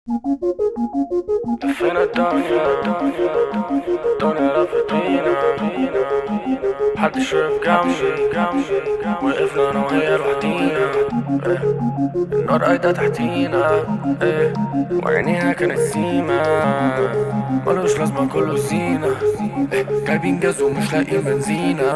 لفينا الدنيا الدنيا لفت بينا محدش وقف جنبي وقفنا انا وهي لوحدينا إيه. النار قايدة تحتينا إيه. وعينيها كانت سيما ملوش لازمة كله زينة إيه. جايبين جاز ومش لاقيين بنزينة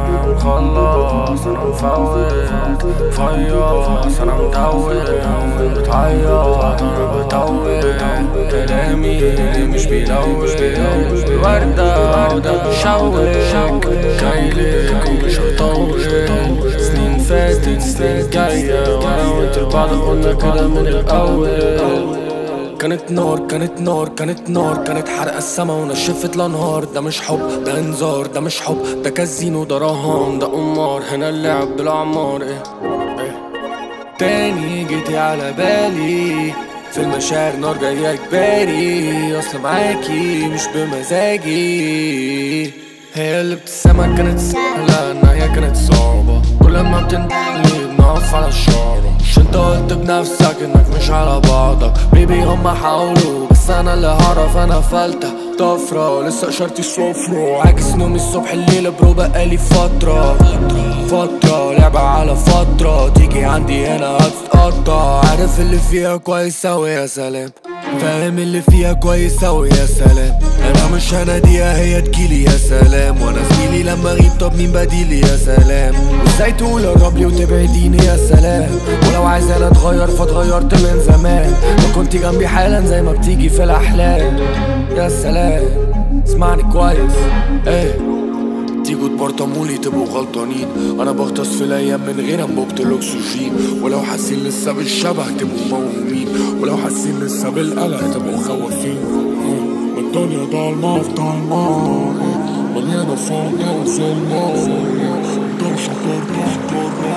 مخلص انا مفوت فياص انا متوت بتعيط انا بتوت كلامي مش بيلوش وردة وده بيشوك جايلك ومش هطول سنين فاتت سنين جاية وانا وانت لبعض قلنا كده من الاول كانت نار كانت نار كانت نار كانت حرقة السما ونشفت الانهار ده مش حب ده انذار ده مش حب ده كازينو ده رهان ده قمار هنا اللعب بالاعمار ايه ايه تاني جيتي على بالي في المشاعر نار جاية اجباري اصل معاكي مش بمزاجي هي اللي ابتسامة كانت سهلة النهاية كانت صعبة كل ما بتنتهي بنقف على الشارع مش انت قلت بنفسك انك مش على بعضك بيبي هما حاولوا بس انا اللي هعرف انا فلتة طفرة لسه اشارتي صفرة عاكس نومي الصبح الليل برو بقالي فترة فترة لعبة على فترة تيجي عندي هنا هتتقطع عارف اللي فيها كويس اوي يا سلام فاهم اللي فيها كويس اوي يا سلام انا مش هناديها هي تجيلي يا سلام وانا زميلي لما اغيب طب مين بديلي يا سلام وازاي تقول قرب لي وتبعديني يا سلام ولو عايز انا اتغير فاتغيرت من زمان لو كنت جنبي حالا زي ما بتيجي في الاحلام يا سلام اسمعني كويس ايه تيجوا تبرطمولي تبقوا غلطانين انا بغطس في الايام من غير انبوبة الاكسجين ولو حاسين لسه بالشبه تبقوا موهومين ولو حاسين لسه بالقلق تبقوا خوافين الدنيا ضلمة في ضلمة مليانة فوضى وظلمة دوشة تحت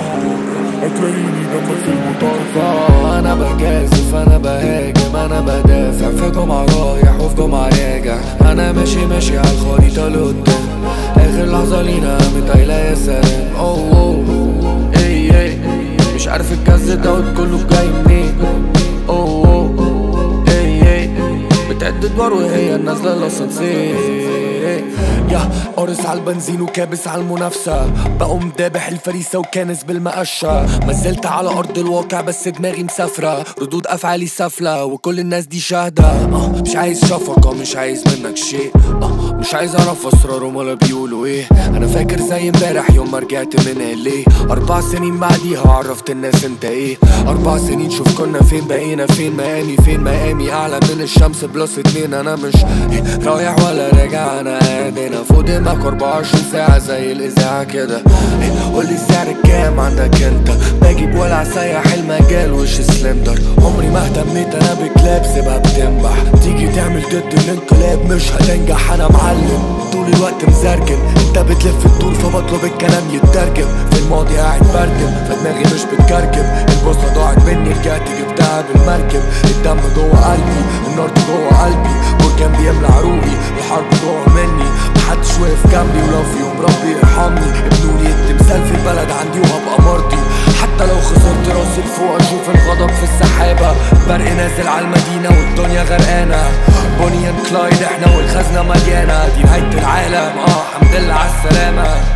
هتلاقيني جنبك في المطارفة أنا بجازف أنا بهاجم أنا بدافع في جمعة رايح وفي جمعة راجع أنا ماشي ماشي على الخريطة لقدام آخر لحظة لينا قامت قايلة يا سلام أوه أوه إي إي مش عارف الكز دوت كله جاي منين أوه أوه إي إي بتعد ادوار وهي نازله الاسانسير يا قارص على البنزين وكابس على المنافسة بقوم دابح الفريسة وكانس بالمقشة ما زلت على أرض الواقع بس دماغي مسافرة ردود أفعالي سافلة وكل الناس دي شاهدة آه مش عايز شفقة مش عايز منك شيء آه مش عايز أعرف أسرارهم ولا بيقولوا إيه أنا فاكر زي امبارح يوم ما رجعت من اللي أربع سنين بعديها عرفت الناس أنت إيه أربع سنين شوف كنا فين بقينا فين مقامي فين مقامي أعلى من الشمس بلس اتنين أنا مش إيه رايح ولا راجع أنا قاعد هنا فوق دماغك 24 ساعة زي الإذاعة كده إيه قولي السعر كام عندك أنت بجيب ولع سايح المجال وش سلندر عمري ما اهتميت أنا بكلاب سيبها بتنبح تيجي تعمل ضد الانقلاب مش هتنجح أنا معلم طول الوقت مزرجم انت بتلف الطول فبطلب الكلام يترجم في الماضي قاعد بردم فدماغي مش بتكركب البوصلة ضاعت مني رجعت جبتها بالمركب الدم جوه قلبي النار دي جوه قلبي بركان بيملى عروقي الحرب جوه مني محدش واقف جنبي ولو في يوم ربي يرحمني ابنولي التمثال في البلد عندي وهبقى مرضي حتى لو خسرت راسي لفوق اشوف الغضب في السحابة برق نازل على المدينة والدنيا غرقانة بوني اند كلايد احنا والخزنة مليانة دي نهاية العالم اه الحمد لله على السلامة